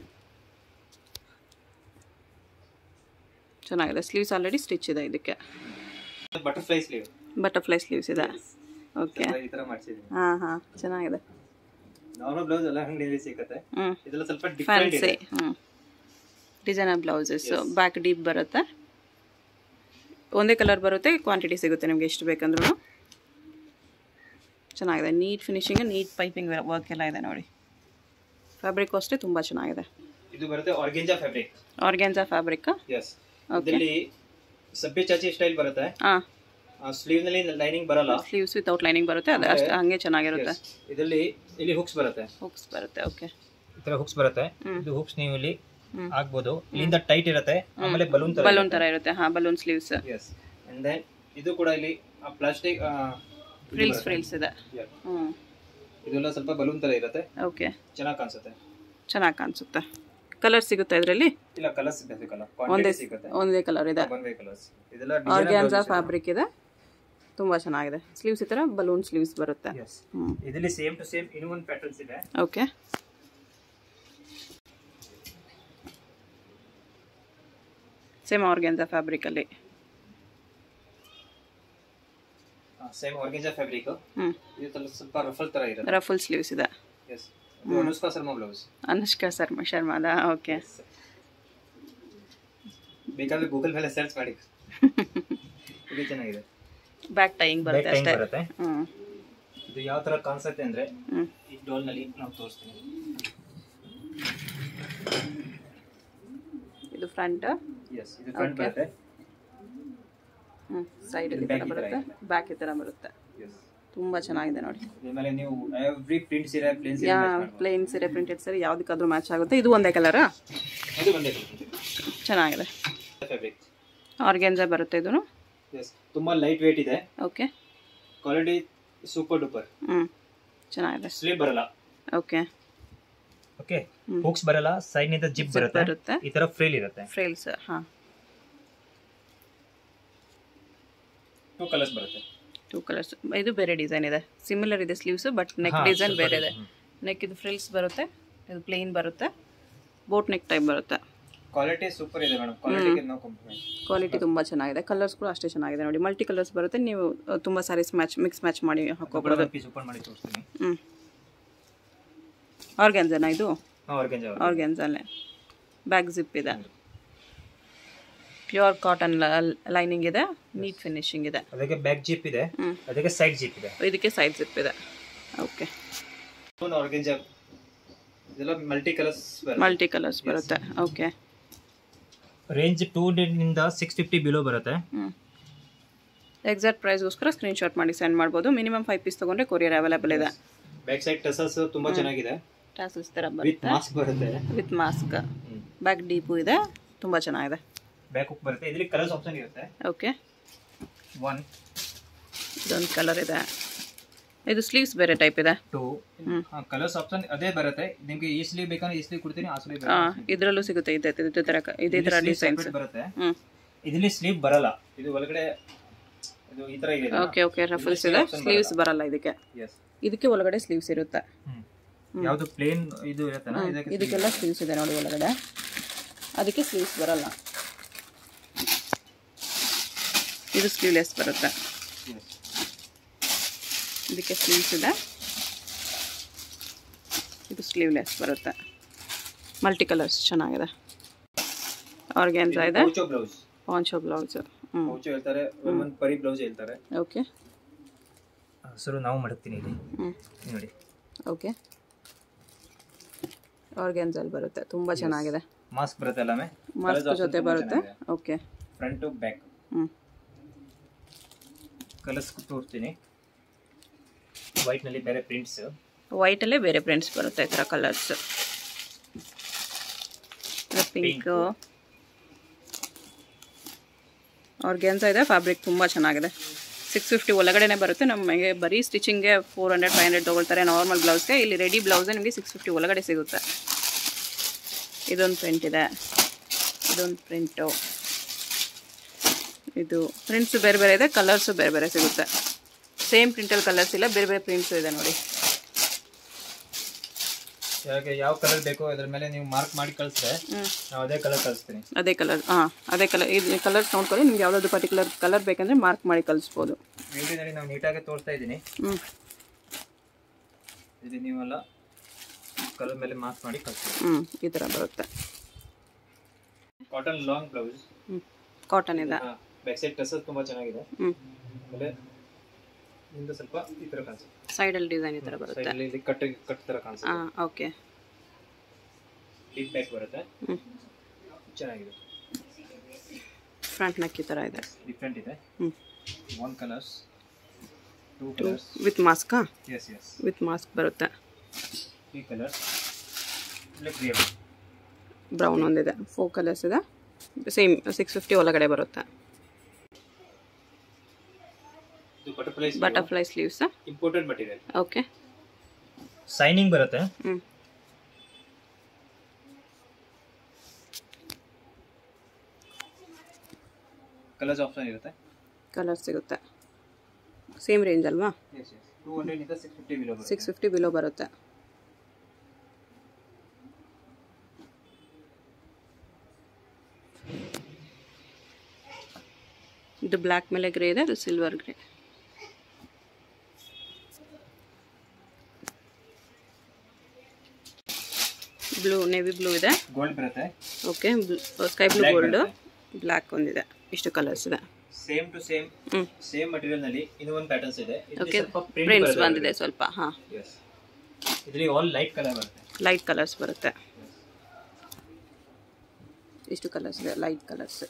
ಚೆನ್ನಾಗಿದೆ ಸ್ಲೀವ್ಸ್ ಆಲ್ರೆಡಿ ಸ್ಟಿಚ್ ಇದೆ ಇದಕ್ಕೆ ಬಟರ್ಫ್ಲೈ ಸ್ಲೀವ್ ಬಟರ್ಫ್ಲೈ ಸ್ಲೀವ್ಸ್ ಇದೆ ಓಕೆ ಈ ತರ ಮಾಡ್ಸಿದ್ದೀನಿ ಹಾಂ ಹಾಂ ಚೆನ್ನಾಗಿದೆ ನಾರ್ಮಲ್ ಬ್ಲೌಸ್ ಎಲ್ಲ ಅಂಗಡಿಯಲ್ಲಿ ಸಿಗುತ್ತೆ ಹ್ಞೂ ಇದೆಲ್ಲ ಸ್ವಲ್ಪ ಡಿಫ್ರೆಂಟ್ ಫ್ಯಾನ್ಸಿ ಇದೆ ಹ್ಞೂ ಡಿಸೈನರ್ ಬ್ಲೌಸಸ್ ಬ್ಯಾಕ್ ಡೀಪ್ ಬರುತ್ತೆ ಒಂದೇ ಕಲರ್ ಬರುತ್ತೆ ಕ್ವಾಂಟಿಟಿ ಸಿಗುತ್ತೆ ನಿಮಗೆ ಎಷ್ಟು ಬೇಕಂದ್ರೂ ಚೆನ್ನಾಗಿದೆ neat finishing neat piping work ಎಲ್ಲ ಇದೆ ನೋಡಿ ಫ್ಯಾಬ್ರಿಕ್ ಅಷ್ಟೇ ತುಂಬ ಚೆನ್ನಾಗಿದೆ ಇದು ಬರುತ್ತೆ organza fabric organza fabric yes ಇದರಲ್ಲಿ ಸಭ್ಯ ಚಾಚಿ ಸ್ಟೈಲ್ ಬರುತ್ತೆ ಹಾಂ ಸ್ಲೀವ್ ನಲ್ಲಿ ಲೈನಿಂಗ್ ಬರಲ್ಲ ಸ್ಲೀವ್ಸ್ ವಿತೌಟ್ ಲೈನಿಂಗ್ ಬರುತ್ತೆ ಅದು ಅಷ್ಟು ಹಂಗೆ ಚೆನ್ನಾಗಿರುತ್ತೆ ಇದರಲ್ಲಿ ಇಲ್ಲಿ ಹುಕ್ಸ್ ಬರುತ್ತೆ ಹುಕ್ಸ್ ಬರುತ್ತೆ ಓಕೆ ಈ ತರ ಹುಕ್ಸ್ ಬರುತ್ತೆ ಹ್ಮ್. ಇದು ಹುಕ್ಸ್ ನೀವು ಇಲ್ಲಿ ಹ್ಮ್. ಹಾಕ್ಬೋದು ಇಲ್ಲಿಂದ ಟೈಟ್ ಇರುತ್ತೆ ಆಮೇಲೆ ಬಲೂನ್ ತರ ಬಲೂನ್ ಥರ ಇರುತ್ತೆ ಹಾಂ balloon sleeves yes and then ಇದು ಕೂಡ ಇಲ್ಲಿ ಪ್ಲಾಸ್ಟಿಕ್ ಫ್ರಿಲ್ಸ್ ಫ್ರಿಲ್ಸ್ ಇದೆ ಹ್ಞೂ ಇದೆಲ್ಲ ಸ್ವಲ್ಪ ಬಲೂನ್ ತರ ಇರುತ್ತೆ ಓಕೆ ಚೆನ್ನಾಗಿ ಕಾಣಿಸುತ್ತೆ ಚೆನ್ನಾಗಿ ಕಾಣಿಸುತ್ತೆ ಕಲರ್ ಸಿಗುತ್ತೆ ಇದರಲ್ಲಿ ಇಲ್ಲ ಕಲರ್ಸ್ ಬೇಕಲ್ಲ ಒಂದೇ ಕ್ವಾಂಟಿಟಿ ಸಿಗುತ್ತೆ ಒಂದೇ ಕಲರ್ ಇದೆ ಒಂದೇ ಕಲರ್ಸ್ ಇದೆಲ್ಲ ಆರ್ಗ್ಯಾನ್ಸಾ ಫ್ಯಾಬ್ರಿಕ್ ಇದೆ ತುಂಬ ಚೆನ್ನಾಗಿದೆ ಸ್ಲೀವ್ಸ್ ಈ ಥರ ಬಲೂನ್ ಸ್ಲೀವ್ಸ್ ಬರುತ್ತೆ ಎಸ್ ಹ್ಞೂ ಇದರಲ್ಲಿ ಸೇಮ್ ಟು ಸೇಮ್ ಇನ್ನೂ ಒಂದು ಪ್ಯಾಟರ್ನ್ಸ್ ಇದೆ ಓಕೆ ಸೇಮ್ ಆರ್ಗ್ಯಾನ್ಸಾ ಫ್ಯಾಬ್ರಿಕಲ್ಲಿ ಸೇಮ್ ಆರ್ಗೆಂಜಾ ಫ್ಯಾಬ್ರಿಕ್ ಹ್ಞೂ ಇದು ಸ್ವಲ್ಪ- ಸ್ವಲ್ಪ ರಫಲ್ ತರ ಇರುತ್ತೆ ರಫುಲ್ ಸ್ಲೀವ್ಸ್ ಇದೆ ಎಸ್ ಇದು ಅನುಷ್ಕಾ ಶರ್ಮಾ ಬ್ಲೌಸ್ ಅನುಷ್ಕಾ ಶರ್ಮಾ ಶರ್ಮಾದ ಓಕೆ ಬೇಕಾದ್ರೆ ಗೂಗಲ್ ಮೇಲೆ ಸರ್ಚ್ ಮಾಡಿ ಇದು ಚೆನ್ನಾಗಿದೆ ಬ್ಯಾಕ್ ಟೈಯಿಂಗ್ ಬರುತ್ತೆ Back tying ಅಷ್ಟೇ ಬರುತ್ತೆ ಹ್ಞೂ ಇದು ಯಾವ ತರ ಕಾಣಿಸುತ್ತೆ ಅಂದ್ರೆ ಹ್ಞೂ ಈ ಡೋಲ್ ನಲ್ಲಿ ನಾವು ತೋರಿಸ್ತೀನಿ ಇದು ಫ್ರಂಟ್ ಎಸ್ ಇದು ಫ್ರಂಟ್ Okay. ಬರುತ್ತೆ ಹ್ಞೂ ಸೈಡ್ ಇದು ಈ ಥರ back ಈ ಥರ ಬರುತ್ತೆ ಬ್ಯಾಕ್ ಈ ಥರ ಬರುತ್ತೆ ಎಸ್ ತುಂಬ ಚೆನ್ನಾಗಿದೆ ನೋಡಿ ಆಮೇಲೆ ನೀವು ಎವ್ರಿ ಪ್ರಿಂಟ್ ಸೀರೆ ಪ್ಲೇನ್ ಸೀರೆ ಯಾ match ಮಾಡ್ಬೋದು. ಪ್ಲೇನ್ ಸೀರೆ ಪ್ರಿಂಟೆಡ್ ಸೀರೆ ಯಾವುದಕ್ಕಾದ್ರೂ ಮ್ಯಾಚ್ ಆಗುತ್ತೆ ಇದು ಒಂದೇ ಕಲರಾ ಇದು ಒಂದೇ ಚೆನ್ನಾಗಿದೆ ಫ್ಯಾಬ್ರಿಕ್ ಆರ್ಗೆನ್ಜಾ ಬರುತ್ತೆ ಇದು ಎಸ್ ತುಂಬಾ ಲೈಟ್ ವೇಟ್ ಇದೆ ಓಕೆ ಕ್ವಾಲಿಟಿ ಸೂಪರ್ ಡೂಪರ್ ಹ್ಞೂ ಚೆನ್ನಾಗಿದೆ ಸ್ಲೀವ್ ಬರಲ್ಲ ಓಕೆ ಓಕೆ ಹ್ಮ್. ಹುಕ್ಸ್ ಬರಲ್ಲ ಸೈಡ್ ನಿಂದ ಜಿಪ್ ಬರುತ್ತೆ ಬರುತ್ತೆ ಈ ತರ ಫ್ರೀಲ್ ಇರುತ್ತೆ ಫ್ರೇಲ್ಸ್ ಹಾಂ ಟೂ ಕಲರ್ಸ್ ಬರುತ್ತೆ ಟೂ ಕಲರ್ಸ್ ಇದು ಬೇರೆ ಡಿಸೈನ್ ಇದೆ ಸಿಮಿಲರ್ ಇದೆ ಸ್ಲೀವ್ಸ್ ಬಟ್ ನೆಕ್ ಹಾ, ಡಿಸೈನ್ ಸ್ವಲ್ಪ ಬೇರೆ ಇದೆ ಹ್ಮ್. ನೆಕ್ ಇದು ಫ್ರಿಲ್ಸ್ ಬರುತ್ತೆ ಇದು ಪ್ಲೇನ್ ಬರುತ್ತೆ ಬೋಟ್ ನೆಕ್ ಟೈಪ್ ಬರುತ್ತೆ ಕ್ವಾಲಿಟಿ ಸೂಪರ್ ಇದೆ ಮೇಡಮ್ ಕ್ವಾಲಿಟಿಗೆ ನೋ ಕಾಂಪ್ರಮೈಸ್ ಕ್ವಾಲಿಟಿ ತುಂಬ ಚೆನ್ನಾಗಿದೆ ಕಲರ್ಸ್ ಕೂಡ ಅಷ್ಟೇ ಚೆನ್ನಾಗಿದೆ ನೋಡಿ ಮಲ್ಟಿ ಕಲರ್ಸ್ ಬರುತ್ತೆ ನೀವು ಅಹ್, ತುಂಬ ಸ್ಯಾರೀಸ್ ಮ್ಯಾಚ್ ಮಿಕ್ಸ್ ಮ್ಯಾಚ್ ಮಾಡಿ ಹಾಕೋಬೋದು ಪೀಸ್ ಓಪನ್ ಮಾಡಿ ತೋರಿಸ್ತೀನಿ ಹ್ಞೂ ಆರ್ಗ್ಯಾನ್ಸನ ಇದು ಆರ್ಗೆಂಜ್ ಆರ್ಗ್ಯಾನ್ಸಲ್ಲೇ ಬ್ಯಾಕ್ ಜಿಪ್ ಇದೆ ಪ್ಯೂರ್ ಕಾಟನ್ ಲೈನಿಂಗ್ ಇದೆ ನೀಟ್ ಫಿನಿಶಿಂಗ್ ಇದೆ ಅದಕ್ಕೆ ಬ್ಯಾಕ್ ಜಿಪ್ ಇದೆ ಹ್ಮ್. ಅದಕ್ಕೆ ಸೈಡ್ ಜಿಪ್ ಇದೆ ಇದಕ್ಕೆ ಸೈಡ್ ಜಿಪ್ ಇದೆ ಓಕೆ ಆರ್ಗೆಂಜ್ ಇದೆಲ್ಲ ಮಲ್ಟಿ ಕಲರ್ಸ್ ಮಲ್ಟಿ ಕಲರ್ಸ್ ಬರುತ್ತೆ ಓಕೆ ರೇಂಜ್ ಟೂ ಹಂಡ್ರೆಡ್ ನಿಂದ ಸಿಕ್ಸ್ ಫಿಫ್ಟಿ ಬಿಲೋ ಬರುತ್ತೆ ಹ್ಞೂ ಎಕ್ಸಾಕ್ಟ್ ಪ್ರೈಸ್ಗೋಸ್ಕರ ಸ್ಕ್ರೀನ್ಶಾಟ್ ಮಾಡಿ ಸೆಂಡ್ ಮಾಡ್ಬೋದು ಮಿನಿಮಮ್ ಫೈವ್ ಪೀಸ್ ತೊಗೊಂಡ್ರೆ ಕೊರಿಯರ್ ಅವೈಲೇಬಲ್ ಇದೆ ಬ್ಯಾಕ್ ಸೈಡ್ ಟಸಸ್ ತುಂಬಾ ಚೆನ್ನಾಗಿದೆ ಟಾಸಲ್ಸ್ ಥರ ವಿತ್ ಬರುತ್ತೆ ಮಾಸ್ಕ್ ಬರುತ್ತೆ ವಿತ್ ಮಾಸ್ಕ್ ಬ್ಯಾಕ್ ಡೀಪು ಇದೆ ತುಂಬ ಚೆನ್ನಾಗಿದೆ ಬ್ಯಾಕ್ ಹುಕ್ ಬರುತ್ತೆ ಇದರಲ್ಲಿ ಕಲರ್ಸ್ ಆಪ್ಷನ್ ಇರುತ್ತೆ ಓಕೆ ಒನ್ ಇದೊಂದು ಕಲರ್ ಇದೆ ಇದು ಸ್ಲೀವ್ಸ್ ಬೇರೆ ಟೈಪ್ ಇದೆ ಟೂ ಹ್ಮ್. ಕಲರ್ಸ್ ಆಪ್ಷನ್ ಅದೇ ಬರುತ್ತೆ ನಿಮ್ಗೆ ಈ ಸ್ಲೀವ್ ಬೇಕಂದ್ರೆ ಈ ಸ್ಲೀವ್ ಕೊಡ್ತೀನಿ ಆ ಸ್ಲೀವ್ ಹಾಂ ಇದರಲ್ಲೂ ಸಿಗುತ್ತೆ ಇದೆ ಇದೇ ಥರ ಕ- ಇದೇ ಥರ ಡಿಸೈನ್ಸ್ ಬರುತ್ತೆ ಹ್ಞೂ ಇದರಲ್ಲಿ ಸ್ಲೀವ್ ಬರಲ್ಲ ಇದು ಒಳಗಡೆ ಇದು ಈ ತರ ಇದೆ ಓಕೆ ಓಕೆ ರಫಲ್ಸ್ ಇದೆ ಸ್ಲೀವ್ಸ್ ಬರಲ್ಲ ಇದಕ್ಕೆ ಎಸ್ ಇದಕ್ಕೆ ಒಳಗಡೆ ಸ್ಲೀವ್ಸ್ ಇರುತ್ತೆ ಯಾವುದು ಪ್ಲೇನ್ ಇದು ಇರುತ್ತಲ್ಲ ಇದಕ್ಕೆ ಇದಕ್ಕೆಲ್ಲ ಸ್ಲೀವ್ಸ್ ಇದೆ ನೋಡಿ ಒಳಗಡೆ ಅದಕ್ಕೆ ಸ್ಲೀವ್ಸ್ ಬರಲ್ಲ ಇದು ಸ್ಲೀವ್ಲೆಸ್ ಬರುತ್ತೆ Yes. ಇದಕ್ಕೆ ಸ್ಲೀವ್ಸ್ ಇದೆ ಇದು ಸ್ಲೀವ್ಲೆಸ್ ಬರುತ್ತೆ ಮಲ್ಟಿ ಕಲರ್ಸ್ ಚೆನ್ನಾಗಿದೆ ಆರ್ಗ್ಯಾನ್ಸಾ ಇದೆ ಪೌಚೋ ಬ್ಲೌಸ್ ಪಾಂಚೋ ಬ್ಲೌಸ್ ಹ್ಞೂ ಪೌಚೋ ಹೇಳ್ತಾರೆ ಒಂದು ಪರಿ ಬ್ಲೌಸ್ ಹೇಳ್ತಾರೆ ಓಕೆ ಹೆಸರು ನಾವು ಮಾಡುತ್ತೀನಿ ಇಲ್ಲಿ ಹ್ಞೂ ನೋಡಿ ಓಕೆ ಆರ್ಗ್ಯಾನ್ಸಲ್ಲಿ ಬರುತ್ತೆ ತುಂಬ ಚೆನ್ನಾಗಿದೆ ಮಾಸ್ಕ್ ಬರುತ್ತೆ ಎಲ್ಲಾಮೆ ಮಾಸ್ಕ್ ಜೊತೆ ಬರುತ್ತೆ ಓಕೆ ಫ್ರಂಟ್ ಟು ಬ್ಯಾಕ್ ಹ್ಞೂ ಕಲರ್ಸ್ ತೋರಿಸ್ತೀನಿ ವೈಟ್ ನಲ್ಲಿ ಬೇರೆ ಪ್ರಿಂಟ್ಸ್ ವೈಟಲ್ಲೇ ಬೇರೆ ಪ್ರಿಂಟ್ಸ್ ಬರುತ್ತೆ ಈ ಥರ ಕಲರ್ಸ್ ಪಿಂಕ್ ಆರ್ಗ್ಯಾನ್ಸ ಇದೆ ಫ್ಯಾಬ್ರಿಕ್ ತುಂಬ ಚೆನ್ನಾಗಿದೆ ಸಿಕ್ಸ್ ಫಿಫ್ಟಿ ಒಳಗಡೆನೆ ಬರುತ್ತೆ ನಮಗೆ ಬರೀ ಸ್ಟಿಚಿಂಗ್ಗೆ ಫೋರ್ ಹಂಡ್ರೆಡ್ ಫೈವ್ ಹಂಡ್ರೆಡ್ ತೊಗೊಳ್ತಾರೆ ನಾರ್ಮಲ್ ಬ್ಲೌಸ್ಗೆ ಇಲ್ಲಿ ರೆಡಿ ಬ್ಲೌಸೇ ನಿಮಗೆ ಸಿಕ್ಸ್ ಫಿಫ್ಟಿ ಒಳಗಡೆ ಸಿಗುತ್ತೆ ಇದೊಂದು ಪ್ರಿಂಟ್ ಇದೆ ಇದೊಂದು ಪ್ರಿಂಟು ಇದು ಪ್ರಿಂಟ್ಸ್ ಬೇರೆ ಬೇರೆ ಇದೆ ಕಲರ್ಸು ಬೇರೆ ಬೇರೆ ಸಿಗುತ್ತೆ ಸೇಮ್ ಪ್ರಿಂಟಲ್ಲಿ ಕಲರ್ಸ್ ಇಲ್ಲ ಬೇರೆ ಬೇರೆ ಪ್ರಿಂಟ್ಸು ಇದೆ ನೋಡಿ ಯಾಕೆ ಯಾವ ಕಲರ್ ಬೇಕೋ ಅದ್ರ ಮೇಲೆ ನೀವು ಮಾರ್ಕ್ ಮಾಡಿ ಕಳಿಸಿದ್ರೆ ಹ್ಞೂ ನಾವು ಅದೇ ಕಲರ್ ಕಳಿಸ್ತೀನಿ ಅದೇ ಕಲರ್ ಹಾಂ ಅದೇ ಕಲರ್ ಇದು ಕಲರ್ಸ್ ನೋಡ್ಕೊಳ್ಳಿ ನಿಮ್ಗೆ ಯಾವುದಾದ್ರು ಪರ್ಟಿಕ್ಯುಲರ್ ಕಲರ್ ಬೇಕಂದ್ರೆ ಮಾರ್ಕ್ ಮಾಡಿ ಕಳಿಸ್ಬೋದು ವಿಡಿಯೋದಲ್ಲಿ ನಾವು ನೀಟಾಗಿ ತೋರಿಸ್ತಾ ಇದ್ದೀನಿ ಹ್ಞೂ ಇಲ್ಲಿ ನೀವೆಲ್ಲ ಕಲರ್ ಮೇಲೆ ಮಾರ್ಕ್ ಮಾಡಿ ಕಳಿಸ್ತೀವಿ ಹ್ಞೂ ಈ ಥರ ಬರುತ್ತೆ ಕಾಟನ್ ಲಾಂಗ್ ಬ್ಲೌಸ್ ಹ್ಞೂ ಕಾಟನ್ ಇದೆ ಬ್ಯಾಕ್ ಸೈಡ್ ಟಸಸ್ ತುಂಬಾ ಚೆನ್ನಾಗಿದೆ ಹ್ಞೂ ಆಮೇಲೆ ಹಿಂದೆ ಸ್ವಲ್ಪ ಈ ತರ ಕಾಣಿಸುತ್ತೆ ಸೈಡಲ್ಲಿ ಡಿಸೈನ್ ಈ ಥರ ಬರುತ್ತೆ ಸೈಡಲ್ಲಿ ಇಲ್ಲಿ ಕಟ್ ಕಟ್ ತರ ಕಾಣಿಸುತ್ತೆ ಹಾಂ ಓಕೆ ಡೀಪ್ ಬ್ಯಾಕ್ ಬರುತ್ತೆ ಹ್ಞೂ ಚೆನ್ನಾಗಿದೆ ಫ್ರಂಟ್ ನೆಕ್ ಈ ಥರ ಇದೆ ಡಿಫ್ರೆಂಟ್ ಇದೆ ಹ್ಞೂ one colours two colours with ಮಾಸ್ಕಾ ಎಸ್ ಎಸ್ ವಿತ್ ಮಾಸ್ಕ್ ಬರುತ್ತೆ ತ್ರೀ ಕಲರ್ಸ್ ಕ್ಲಿಯರ್ ಬ್ರೌನ್ ಒಂದಿದೆ ಫೋರ್ ಕಲರ್ಸ್ ಇದೆ ಸೇಮ್ ಸಿಕ್ಸ್ ಫಿಫ್ಟಿ ಒಳಗಡೆ ಬರುತ್ತೆ ಇದು butterfly butterfly sleeves imported material okay shining ಬರುತ್ತೆ ಹ್ಞೂ ಕಲರ್ಸ್ ಆಪ್ಷನ್ ಇರುತ್ತೆ ಕಲರ್ ಸಿಗುತ್ತೆ ಸೇಮ್ ರೇಂಜ್ ಅಲ್ವಾ two hundred six fifty below six fifty below ಬರುತ್ತೆ ಇದು ಬ್ಲ್ಯಾಕ್ ಮೇಲೆ ಗ್ರೇ ಇದೆ ಅದು silver grey blue navy blue ಇದೆ ಗೋಲ್ಡ್ ಬರುತ್ತೆ okay sky blue Black gold ಬರುತ್ತೆ. ಬ್ಲ್ಯಾಕ್ ಒಂದಿದೆ ಇಷ್ಟು ಕಲರ್ಸ್ ಇದೆ ಸೇಮ್ ಟು ಸೇಮ್ ಹ್ಞೂ ಸೇಮ್ ಮಟೀರಿಯಲ್ ನಲ್ಲಿ ಇನ್ನೂ ಒಂದು ಪ್ಯಾಟರ್ನ್ಸ್ ಇದೆ ಓಕೆ ಪ್ರಿಂಟ್ಸ್ ಬಂದಿದೆ ಸ್ವಲ್ಪ ಹಾಂ ಇದರಲ್ಲಿ ಆಲ್ ಲೈಟ್ ಕಲರ್ ಬರುತ್ತೆ ಲೈಟ್ ಕಲರ್ಸ್ ಬರುತ್ತೆ ಇಷ್ಟು ಕಲರ್ಸ್ ಇದೆ ಲೈಟ್ ಕಲರ್ಸ್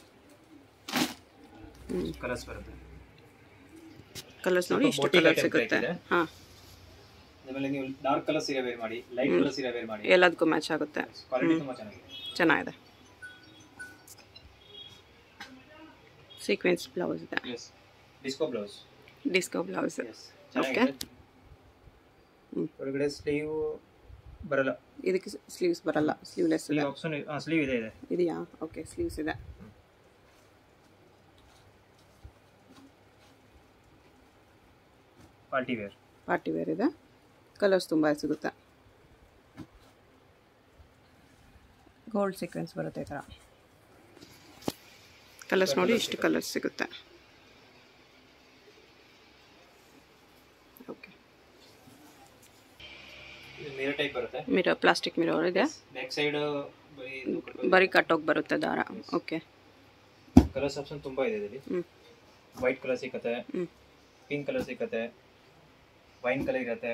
ಕಲರ್ಸ್ ಬರುತ್ತೆ ಕಲರ್ಸ್ ನೋಡಿ ಸ್ವಲ್ಪ ಇಷ್ಟು motif ಕಲರ್ item ಸಿಗುತ್ತೆ ಇದೆ. ಹಾಂ ಆಮೇಲೆ ನೀವು ಡಾರ್ಕ್ ಕಲರ್ ಸೀರೆ ವೇರ್ ಮಾಡಿ ಲೈಟ್ ಕಲರ್ ಸೀರೆ ವೇರ್ ಮಾಡಿ ಎಲ್ಲದಕ್ಕೂ ಮ್ಯಾಚ್ ಆಗುತ್ತೆ ಕ್ವಾಲಿಟಿ ತುಂಬಾ ಚೆನ್ನಾಗಿದೆ ಚೆನ್ನಾಗಿದೆ ಸೀಕ್ವೆನ್ಸ್ ಬ್ಲೌಸ್ ಇದೆ yes disco blouse disco blouse yes ಚೆನ್ನಾಗಿದೆ ಹ್ಮ್. ಒಳಗಡೆ ಸ್ಲೀವ್ ಬರಲ್ಲ ಇದಕ್ಕೆ ಸ್ಲೀವ್ಸ್ ಬರಲ್ಲ ಸ್ಲೀವ್ಲೆಸ್ ಇದೆ ಸ್ಲೀವ್ ಆಪ್ಷನ್ ಸ್ಲೀವ್ ಇದೆ ಇದೆ ಇದೆಯಾ ಓಕೆ ಸ್ಲೀವ್ಸ್ ಇದೆ ಪಾರ್ಟಿ ವೇರ್ ಪಾರ್ಟಿ ವೇರ್ ಇದೆ ಕಲರ್ಸ್ ತುಂಬ ಸಿಗುತ್ತೆ ಗೋಲ್ಡ್ ಸೀಕ್ವೆನ್ಸ್ ಬರುತ್ತೆ ಈ ಥರ ಕಲರ್ಸ್ ನೋಡಿ ಇಷ್ಟು ಕಲರ್ಸ್ ಸಿಗುತ್ತೆ ಓಕೆ ಇದು ಮಿರರ್ ಟೈಪ್ ಬರುತ್ತೆ ಮಿರೋ ಪ್ಲಾಸ್ಟಿಕ್ ಮಿರೋ ಇದೆ ಬ್ಯಾಕ್ ಸೈಡ್ ಬರೀ ಬರೀ ಕಟ್ಟೋಗಿ ಬರುತ್ತೆ ದಾರ ಓಕೆ ಕಲರ್ಸ್ ಆಪ್ಷನ್ ತುಂಬಾ ಇದೆ ಇದರಲ್ಲಿ ಹ್ಞೂ ವೈಟ್ ಕಲರ್ ಸಿಕ್ಕತ್ತೆ ಹ್ಞೂ ಪಿಂಕ್ ಕಲರ್ ಸಿಕ್ಕತ್ತೆ ವೈನ್ ಕಲರ್ ಇರುತ್ತೆ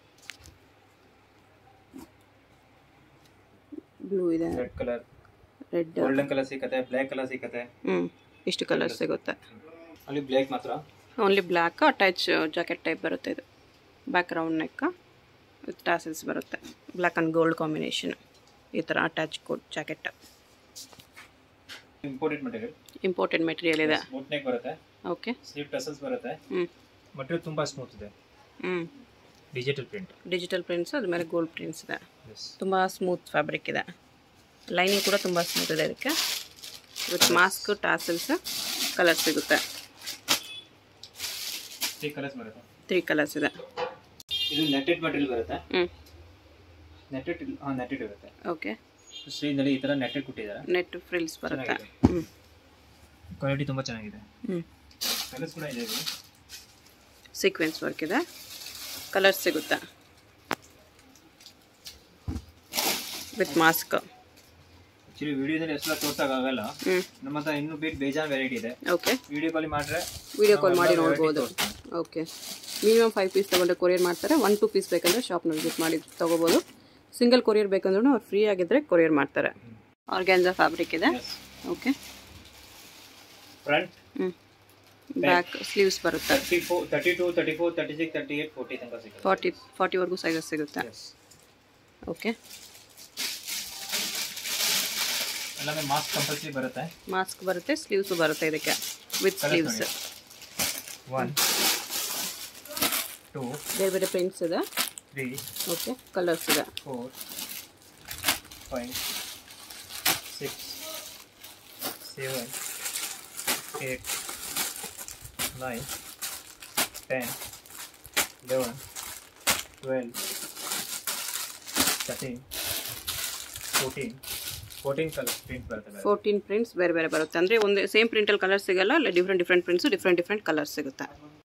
ಬ್ಲೂ ಇದೆ red colour red golden colour ಸಿಕ್ಕತ್ತೆ ಬ್ಲ್ಯಾಕ್ ಕಲರ್ ಸಿಕ್ಕತ್ತೆ ಹ್ಞೂ ಇಷ್ಟು ಕಲರ್ಸ್ ಸಿಗುತ್ತೆ ಅಲ್ಲಿ ಬ್ಲ್ಯಾಕ್ ಮಾತ್ರ only black attach jacket type ಬರುತ್ತೆ ಇದು back round neck with tassels ಬರುತ್ತೆ ಬ್ಲ್ಯಾಕ್ ಆ್ಯಂಡ್ ಗೋಲ್ಡ್ ಕಾಂಬಿನೇಷನ್ ಈ ಥರ attach coat jacket imported material imported material ಇದೆ ಬೋಟ್ ನೆಕ್ ಬರುತ್ತೆ ಓಕೆ ಸ್ಲೀವ್ ಟಸಲ್ಸ್ ಬರುತ್ತೆ ಹ್ಞೂ ಮಟೀರಿಯಲ್ ತುಂಬಾ ಸ್ಮೂತ್ ಇದೆ ಹ್ಞೂ ಡಿಜಿಟಲ್ ಪ್ರಿಂಟ್ ಡಿಜಿಟಲ್ ಪ್ರಿಂಟ್ಸ್ ಅದ್ರ ಮೇಲೆ ಗೋಲ್ಡ್ ಪ್ರಿಂಟ್ಸ್ ಇದೆ ಎಸ್ ತುಂಬ ಸ್ಮೂತ್ ಫ್ಯಾಬ್ರಿಕ್ ಇದೆ ಲೈನಿಂಗ್ ಕೂಡ ತುಂಬ ಸ್ಮೂತ್ ಇದೆ ಇದಕ್ಕೆ ವಿತ್ ಮಾಸ್ಕ್ ಟಾಸಲ್ಸ್ ಕಲರ್ ಸಿಗುತ್ತೆ ತ್ರೀ ಕಲರ್ಸ್ ಬರುತ್ತೆ ತ್ರೀ ಕಲರ್ಸ್ ಇದೆ ಇದು ನೆಟೆಡ್ ಮಟೀರಿಯಲ್ ಬರುತ್ತೆ ಹ್ಞೂ ನೆಟೆಡ್ ಹಾಂ ನೆಟೆಡ್ ಇರುತ್ತೆ ಓಕೆ ಸ್ಲೀವ್ನಲ್ಲಿ ಈ ಥರ ನೆಟೆಡ್ ಕೊಟ್ಟಿದ್ದಾರೆ ನೆಟ್ ಫ್ರಿಲ್ಸ್ ಬರುತ್ತೆ ಚೆನ್ನಾಗಿದೆ. ಹ್ಞೂ ಕ್ವಾಲಿಟಿ ತುಂಬ ಚೆನ್ನಾಗಿದೆ ಹ್ಞೂ ಕಲರ್ಸ್ ಕೂಡ ಇದೆ ಇದು ಸೀಕ್ವೆನ್ಸ್ ವರ್ಕ್ ಇದೆ ಕಲರ್ಸ್ ಸಿಗುತ್ತೆ ವಿತ್ ಮಾಸ್ಕ್ ಆ್ಯಕ್ಚುಲಿ ವಿಡಿಯೋದಲ್ಲಿ ಎಷ್ಟು ತೋರ್ಸೋಕ್ಕಾಗಲ್ಲ ಹ್ಞೂ ನಮ್ಮ ಹತ್ರ ಇನ್ನೂ ಬೇಟ್ ಬೇಜಾನ್ ವೆರೈಟಿ ಇದೆ ಓಕೆ ವಿಡಿಯೋ ಕಾಲ್ ಮಾಡಿದ್ರೆ ವಿಡಿಯೋ ಕಾಲ್ ಮಾಡಿ ನಾವು ಎಲ್ಲ ನೋಡ್ಬೋದು variety ತೋರಿಸ್ತೀವಿ. ಓಕೆ ಮಿನಿಮಮ್ ಫೈವ್ ಪೀಸ್ ತೊಗೊಂಡ್ರೆ ಕೊರಿಯರ್ ಮಾಡ್ತಾರೆ ಒನ್ ಟು ಪೀಸ್ ಬೇಕಂದ್ರೆ ಶಾಪ್ನ ವಿಸಿಟ್ ಮಾಡಿ ತೊಗೋಬೋದು ಸಿಂಗಲ್ ಕೊರಿಯರ್ ಬೇಕಂದ್ರೂ ಅವ್ರು ಫ್ರೀ ಆಗಿದ್ರೆ ಕೊರಿಯರ್ ಮಾಡ್ತಾರೆ ಆರ್ಗ್ಯಾನ್ಸಾ ಫ್ಯಾಬ್ರಿಕ್ ಇದೆ ಎಸ್ ಓಕೆ ಫ್ರಂಟ್ ಹ್ಞೂ ಬ್ಯಾಕ್ ಸ್ಲೀವ್ಸ್ ಬರುತ್ತೆ thirty four thirty two thirty four thirty six thirty eight forty ತನಕ ಸಿಗುತ್ತೆ ಫಾರ್ಟಿ ಫಾರ್ಟಿವರೆಗೂ ಸೈಜಸ್ ಸಿಗುತ್ತೆ ಎಸ್ ಓಕೆ ಎಲ್ಲಾமே ಮಾಸ್ಕ್ ಕಂಪಲ್ಸರಿ ಬರುತ್ತೆ ಮಾಸ್ಕ್ ಬರುತ್ತೆ ಸ್ಲೀವ್ಸು ಬರುತ್ತೆ ಇದಕ್ಕೆ ವಿತ್ Colours ಸ್ಲೀವ್ಸ್ ನೋಡಿ. ಒನ್ ಟೂ ಬೇರೆ ಬೇರೆ ಪ್ರಿಂಟ್ಸ್ ಇದೆ ತ್ರೀ ಓಕೆ ಕಲರ್ಸ್ ಇದೆ four five six seven eight nine ten eleven twelve thirteen fourteen fourteen colour print ಬರ್ತದೆ ಫೋರ್ಟೀನ್ ಪ್ರಿಂಟ್ಸ್ ಬೇರೆ ಬೇರೆ ಬರುತ್ತೆ ಅಂದರೆ ಒಂದು ಸೇಮ್ ಪ್ರಿಂಟಲ್ಲಿ ಕಲರ್ ಸಿಗಲ್ಲ different different prints different different colours ಸಿಗುತ್ತೆ